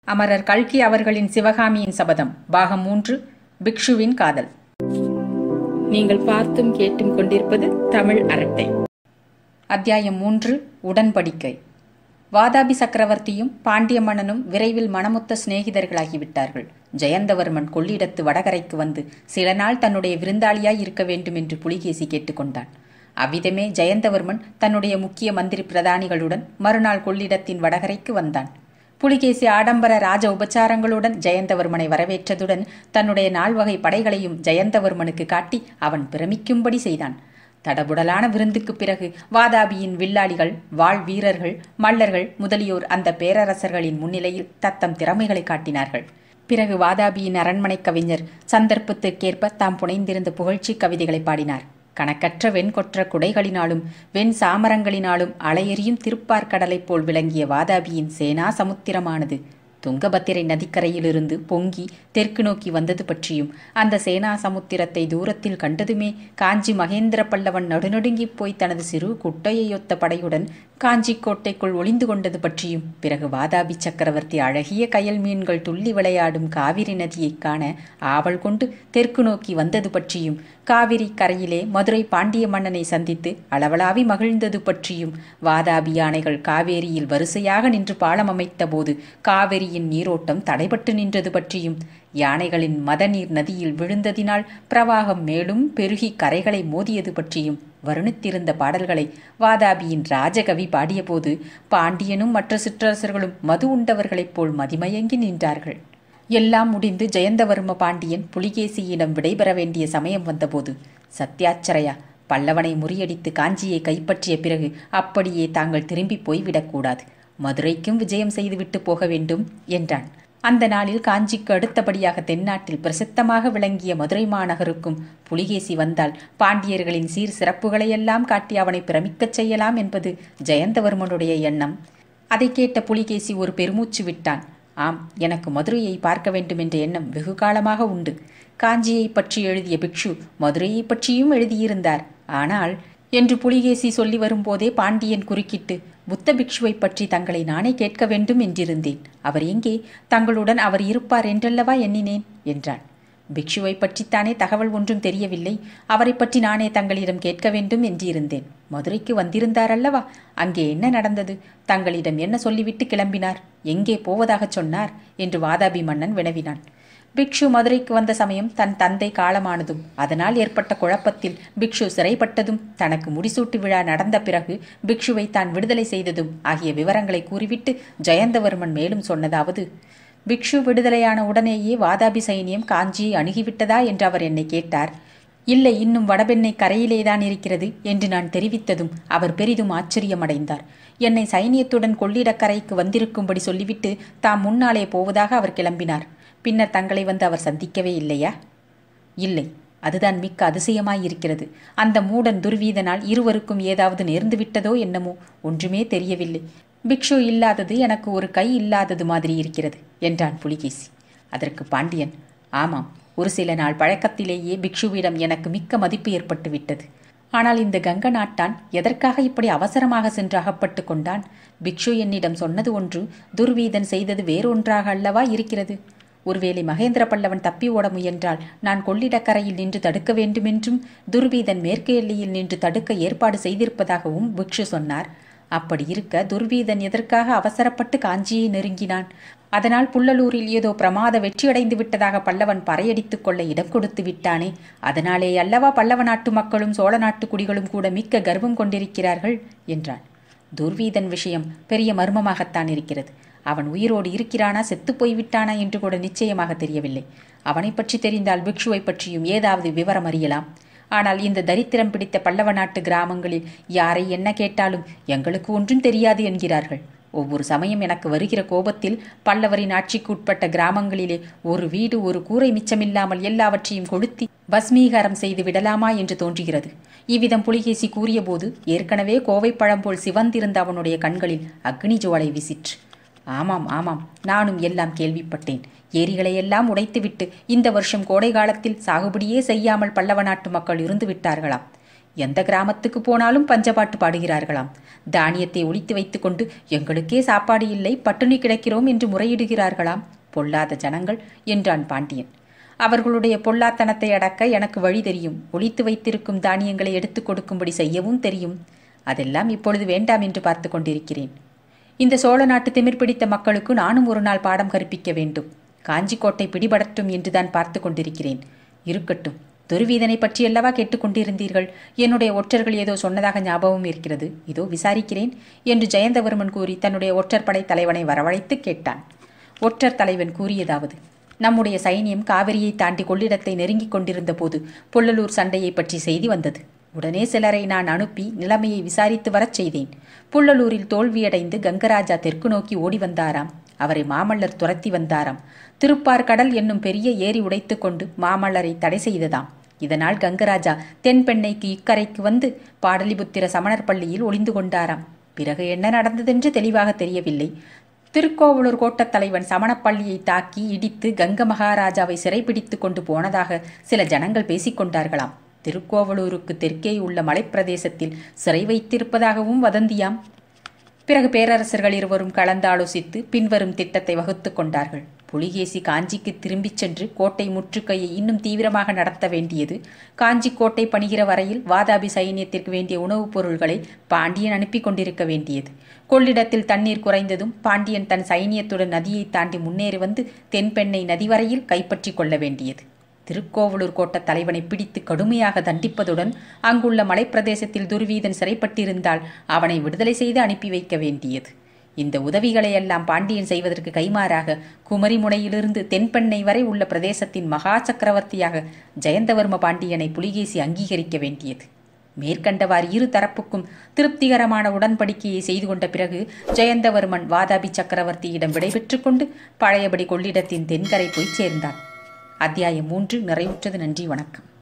அமரர் கல்கி அவர்களின் சிவகாமியின் சபதம் பாகம் மூன்று பிக்ஷுவின் காதல் நீங்கள் பார்த்தும் கேட்டும் கொண்டிருப்பது தமிழ் அரட்டை அத்தியாயம் மூன்று உடன்படிக்கை வாதாபி சக்கரவர்த்தியும் பாண்டிய மன்னனும் விரைவில் மனமுத்த சிநேகிதர்களாகிவிட்டார்கள் ஜெயந்தவர்மன் கொள்ளிடத்து வடகரைக்கு வந்து சில நாள் தன்னுடைய விருந்தாளியாய் இருக்க வேண்டும் என்று புலிகேசி கேட்டுக்கொண்டான் அவ்விதமே ஜெயந்தவர்மன் தன்னுடைய முக்கிய மந்திரி பிரதானிகளுடன் மறுநாள் கொள்ளிடத்தின் வடகரைக்கு வந்தான் புலிகேசி ஆடம்பர ராஜ உபச்சாரங்களுடன் ஜெயந்தவர்மனை வரவேற்றதுடன் தன்னுடைய நால்வகை படைகளையும் ஜெயந்தவர்மனுக்கு காட்டி அவன் பிரமிக்கும்படி செய்தான் தடபுடலான விருந்துக்குப் பிறகு வாதாபியின் வில்லாளிகள் வாழ் வீரர்கள் மல்லர்கள் முதலியோர் அந்த பேரரசர்களின் முன்னிலையில் தத்தம் திறமைகளை காட்டினார்கள் பிறகு வாதாபியின் அரண்மனை கவிஞர் சந்தர்ப்பத்திற்கேற்ப தாம் புனைந்திருந்த புகழ்ச்சி கவிதைகளை பாடினார் கணக்கற்ற வெண்கொற்ற குடைகளினாலும் வெண் சாமரங்களினாலும் அலையெறியும் திருப்பார்கடலைப் போல் விளங்கிய வாதாபியின் சேனா சமுத்திரமானது துங்கபத்திரை நதிக்கரையிலிருந்து பொங்கி தெற்கு நோக்கி வந்தது பற்றியும் அந்த சேனா சமுத்திரத்தை தூரத்தில் கண்டதுமே காஞ்சி மகேந்திர பல்லவன் நடுநடுங்கிப் போய் தனது சிறு குட்டையொத்த படையுடன் காஞ்சி கோட்டைக்குள் ஒளிந்து கொண்டது பற்றியும் பிறகு வாதாபி சக்கரவர்த்தி அழகிய கயல் மீன்கள் துள்ளி விளையாடும் காவிரி நதியைக் காண ஆவல் கொண்டு தெற்கு நோக்கி வந்தது பற்றியும் காவிரி கரையிலே மதுரை பாண்டிய மன்னனை சந்தித்து அளவலாவி மகிழ்ந்தது பற்றியும் வாதாபி யானைகள் காவேரியில் வரிசையாக நின்று பாலம் அமைத்த போது காவிரியின் நீரோட்டம் தடைபட்டு நின்றது பற்றியும் யானைகளின் மதநீர் நதியில் விழுந்ததினால் பிரவாகம் மேலும் பெருகி கரைகளை மோதியது பற்றியும் வருணித்திருந்த பாடல்களை வாதாபியின் ராஜகவி பாடியபோது பாண்டியனும் மற்ற சிற்றரசர்களும் மது உண்டவர்களைப் போல் மதிமயங்கி நின்றார்கள் எல்லாம் முடிந்து ஜெயந்தவர்ம பாண்டியன் புலிகேசியிடம் விடைபெற வேண்டிய சமயம் வந்தபோது சத்யாச்சரையா பல்லவனை முறியடித்து காஞ்சியை கைப்பற்றிய பிறகு அப்படியே தாங்கள் திரும்பி போய்விடக்கூடாது மதுரைக்கும் விஜயம் செய்துவிட்டு போக வேண்டும் என்றான் அந்த நாளில் காஞ்சிக்கு அடுத்தபடியாக தென்னாட்டில் பிரசித்தமாக விளங்கிய மதுரை மாநகருக்கும் புலிகேசி வந்தால் பாண்டியர்களின் சீர் சிறப்புகளையெல்லாம் காட்டி அவனை பிரமிக்கச் செய்யலாம் என்பது ஜெயந்தவர்மனுடைய எண்ணம் அதை கேட்ட புலிகேசி ஒரு பெருமூச்சு விட்டான் ஆம் எனக்கு மதுரையை பார்க்க வேண்டும் என்ற எண்ணம் வெகு காலமாக உண்டு காஞ்சியை பற்றி எழுதிய பிக்ஷு மதுரையை பற்றியும் எழுதியிருந்தார் ஆனால் என்று புலிகேசி சொல்லி வரும்போதே பாண்டியன் குறுக்கிட்டு புத்த பிக்ஷுவை பற்றி தங்களை நானே கேட்க வேண்டும் என்றிருந்தேன் அவர் எங்கே தங்களுடன் அவர் இருப்பார் என்றல்லவா எண்ணினேன் என்றான் பிக்ஷுவை பற்றித்தானே தகவல் ஒன்றும் தெரியவில்லை அவரை பற்றி நானே தங்களிடம் கேட்க வேண்டும் என்றிருந்தேன் மதுரைக்கு வந்திருந்தார் அல்லவா அங்கே என்ன நடந்தது தங்களிடம் என்ன சொல்லிவிட்டு கிளம்பினார் எங்கே போவதாகச் சொன்னார் என்று வாதாபி மன்னன் வினவினான் பிக்ஷு மதுரைக்கு வந்த சமயம் தன் தந்தை காலமானதும் அதனால் ஏற்பட்ட குழப்பத்தில் பிக்ஷு சிறைப்பட்டதும் தனக்கு முடிசூட்டு விழா நடந்த பிறகு பிக்ஷுவை தான் விடுதலை செய்ததும் ஆகிய விவரங்களை கூறிவிட்டு ஜெயந்தவர்மன் மேலும் சொன்னதாவது பிக்ஷு விடுதலையான உடனேயே வாதாபி சைனியம் காஞ்சியை அணுகிவிட்டதா என்று அவர் என்னை கேட்டார் இல்லை இன்னும் வடபெண்ணை கரையிலேதான் இருக்கிறது என்று நான் தெரிவித்ததும் அவர் பெரிதும் ஆச்சரியமடைந்தார் என்னை சைனியத்துடன் கொள்ளிடக்கரைக்கு வந்திருக்கும்படி சொல்லிவிட்டு தாம் முன்னாலே போவதாக அவர் கிளம்பினார் பின்னர் தங்களை வந்து அவர் சந்திக்கவே இல்லையா இல்லை அதுதான் மிக்க அதிசயமாயிருக்கிறது அந்த மூடன் துர்வீதனால் இருவருக்கும் ஏதாவது நேர்ந்து விட்டதோ என்னமோ ஒன்றுமே தெரியவில்லை பிக்ஷு இல்லாதது எனக்கு ஒரு கை இல்லாதது மாதிரி இருக்கிறது என்றான் புலிகேசி அதற்கு பாண்டியன் ஆமாம் ஒரு சில நாள் பழக்கத்திலேயே பிக்ஷுவிடம் எனக்கு மிக்க மதிப்பு ஏற்பட்டு விட்டது ஆனால் இந்த கங்க நாட்டான் எதற்காக இப்படி அவசரமாக சென்று அகப்பட்டு கொண்டான் பிக்ஷு என்னிடம் சொன்னது ஒன்று துர்வீதன் செய்தது வேறொன்றாக அல்லவா இருக்கிறது ஒருவேளை மகேந்திர பல்லவன் தப்பி ஓட முயன்றால் நான் கொள்ளிடக்கரையில் நின்று தடுக்க வேண்டுமென்றும் துர்வீதன் மேற்கு எல்லையில் நின்று தடுக்க ஏற்பாடு செய்திருப்பதாகவும் பிக்ஷு சொன்னார் அப்படி இருக்க துர்வீதன் எதற்காக அவசரப்பட்டு காஞ்சியை நெருங்கினான் அதனால் புள்ளலூரில் ஏதோ பிரமாத வெற்றியடைந்து விட்டதாக பல்லவன் பறையடித்துக் கொள்ள இடம் கொடுத்து விட்டானே அதனாலே அல்லவா பல்லவ நாட்டு மக்களும் சோழ நாட்டு குடிகளும் கூட மிக்க கர்வம் கொண்டிருக்கிறார்கள் என்றான் துர்வீதன் விஷயம் பெரிய மர்மமாகத்தான் இருக்கிறது அவன் உயிரோடு இருக்கிறானா செத்து போய்விட்டானா என்று கூட நிச்சயமாக தெரியவில்லை அவனை பற்றி தெரிந்தால் பிக்ஷுவை பற்றியும் ஏதாவது விவரம் அறியலாம் ஆனால் இந்த தரித்திரம் பிடித்த பல்லவ நாட்டு கிராமங்களில் யாரை என்ன கேட்டாலும் எங்களுக்கு ஒன்றும் தெரியாது என்கிறார்கள் ஒவ்வொரு சமயம் எனக்கு வருகிற கோபத்தில் பல்லவரின் ஆட்சிக்கு உட்பட்ட கிராமங்களிலே ஒரு வீடு ஒரு கூரை மிச்சமில்லாமல் எல்லாவற்றையும் கொளுத்தி பஸ்மீகாரம் செய்து விடலாமா என்று தோன்றுகிறது இவ்விதம் புலிகேசி கூறியபோது ஏற்கனவே கோவை பழம் போல் சிவந்திருந்த அவனுடைய கண்களில் அக்னி ஜுவாலை வீசிற்று ஆமாம் ஆமாம் நானும் எல்லாம் கேள்விப்பட்டேன் ஏரிகளை எல்லாம் உடைத்துவிட்டு இந்த வருஷம் கோடை காலத்தில் சாகுபடியே செய்யாமல் பல்லவ நாட்டு மக்கள் இருந்து விட்டார்களாம் எந்த கிராமத்துக்கு போனாலும் பஞ்சபாட்டு பாடுகிறார்களாம் தானியத்தை ஒழித்து வைத்துக்கொண்டு எங்களுக்கே சாப்பாடு இல்லை பட்டினி கிடக்கிறோம் என்று முறையிடுகிறார்களாம் பொல்லாத ஜனங்கள் என்றான் பாண்டியன் அவர்களுடைய பொல்லாத்தனத்தை அடக்க எனக்கு வழி தெரியும் ஒழித்து வைத்திருக்கும் தானியங்களை எடுத்துக் கொடுக்கும்படி செய்யவும் தெரியும் அதெல்லாம் இப்பொழுது வேண்டாம் என்று பார்த்து கொண்டிருக்கிறேன் இந்த சோழ நாட்டு திமிர் பிடித்த மக்களுக்கு நானும் ஒரு நாள் பாடம் கற்பிக்க வேண்டும் காஞ்சிக்கோட்டை பிடிபடட்டும் என்றுதான் பார்த்து கொண்டிருக்கிறேன் இருக்கட்டும் துருவீதனை பற்றியல்லவா கேட்டுக்கொண்டிருந்தீர்கள் என்னுடைய ஒற்றர்கள் ஏதோ சொன்னதாக ஞாபகம் இருக்கிறது இதோ விசாரிக்கிறேன் என்று ஜெயந்தவர்மன் கூறி தன்னுடைய ஒற்றர் படை தலைவனை வரவழைத்து கேட்டான் ஒற்றர் தலைவன் கூறியதாவது நம்முடைய சைனியம் காவிரியை தாண்டி கொள்ளிடத்தை நெருங்கிக் கொண்டிருந்த போது புள்ளலூர் சண்டையை பற்றி செய்தி வந்தது உடனே சிலரை நான் அனுப்பி நிலைமையை விசாரித்து வரச் செய்தேன் புள்ளலூரில் தோல்வியடைந்து கங்கராஜா தெற்கு நோக்கி ஓடி வந்தாராம் அவரை மாமல்லர் துரத்தி வந்தாராம் திருப்பார் கடல் என்னும் பெரிய ஏரி உடைத்து கொண்டு மாமல்லரை தடை செய்ததாம் இதனால் கங்கராஜா தென்பெண்ணைக்கு இக்கரைக்கு வந்து பாடலிபுத்திர சமணர் பள்ளியில் ஒளிந்து கொண்டாராம் பிறகு என்ன நடந்ததென்று தெளிவாக தெரியவில்லை திருக்கோவலூர் கோட்டத் தலைவன் சமணப்பள்ளியை தாக்கி இடித்து கங்க மகாராஜாவை சிறைப்பிடித்து கொண்டு போனதாக சில ஜனங்கள் பேசிக்கொண்டார்களாம் திருக்கோவலூருக்கு தெற்கே உள்ள மலைப்பிரதேசத்தில் சிறை வைத்திருப்பதாகவும் வதந்தியாம் பிறகு பேரரசர்கள் இருவரும் கலந்தாலோசித்து பின்வரும் திட்டத்தை வகுத்து கொண்டார்கள் புலிகேசி காஞ்சிக்கு திரும்பிச் சென்று கோட்டை முற்றுகையை இன்னும் தீவிரமாக நடத்த வேண்டியது காஞ்சி கோட்டை பணிகிற வரையில் வாதாபி சைன்யத்திற்கு வேண்டிய உணவுப் பொருள்களை பாண்டியன் அனுப்பி கொண்டிருக்க வேண்டியது கொள்ளிடத்தில் தண்ணீர் குறைந்ததும் பாண்டியன் தன் சைனியத்துடன் நதியை தாண்டி முன்னேறி வந்து தென்பெண்ணை நதி வரையில் கைப்பற்றி கொள்ள வேண்டியது திருக்கோவலூர் கோட்ட தலைவனை பிடித்து கடுமையாக தண்டிப்பதுடன் அங்குள்ள மலைப்பிரதேசத்தில் துர்வீதன் சிறைப்பட்டிருந்தால் அவனை விடுதலை செய்து அனுப்பி வைக்க வேண்டியது இந்த உதவிகளை எல்லாம் பாண்டியன் செய்வதற்கு கைமாறாக குமரிமுனையிலிருந்து தென்பெண்ணை வரை உள்ள பிரதேசத்தின் மகா சக்கரவர்த்தியாக ஜெயந்தவர்ம பாண்டியனை புலிகேசி அங்கீகரிக்க வேண்டியது மேற்கண்டவாறு இரு தரப்புக்கும் திருப்திகரமான உடன்படிக்கையை செய்து கொண்ட பிறகு ஜெயந்தவர்மன் வாதாபி சக்கரவர்த்தியிடம் விடைபெற்று கொண்டு பழையபடி கொள்ளிடத்தின் தென்கரை போய் சேர்ந்தான் அத்தியாயம் மூன்று நிறைவுற்றது நன்றி வணக்கம்